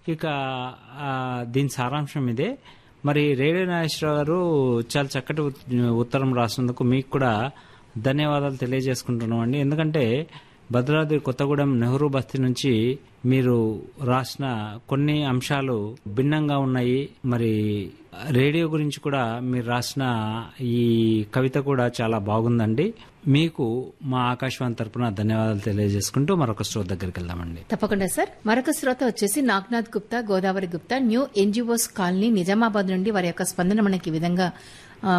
ఇక ఆ, దీని సారాంశం ఇదే మరి రేడియో నాగేశ్వరరావు గారు చాలా చక్కటి ఉత్- ఉత్తరం రాసినందుకు మీకు కూడా ధన్యవాదాలు తెలియజేసుకుంటున్నాం అండి ఎందుకంటే భద్రాద్రి కొత్తగూడెం నెహ్రూ బస్తీ నుంచి మీరు రాసిన కొన్ని అంశాలు భిన్నంగా ఉన్నాయి మరి రేడియో గురించి కూడా మీరు రాసిన ఈ కవిత కూడా చాలా బాగుందండి మీకు మా ఆకాశవాణి తరపున ధన్యవాదాలు తెలియజేసుకుంటూ మరొక స్టోర్ దగ్గరికి వెళ్దామండి తప్పకుండా సార్ మరొక శ్రోత వచ్చేసి Nagnath Gupta Godavari Gupta new NGOs colony Nizamabad నుండి వారి యొక్క స్పందన మనకి ఈ విధంగా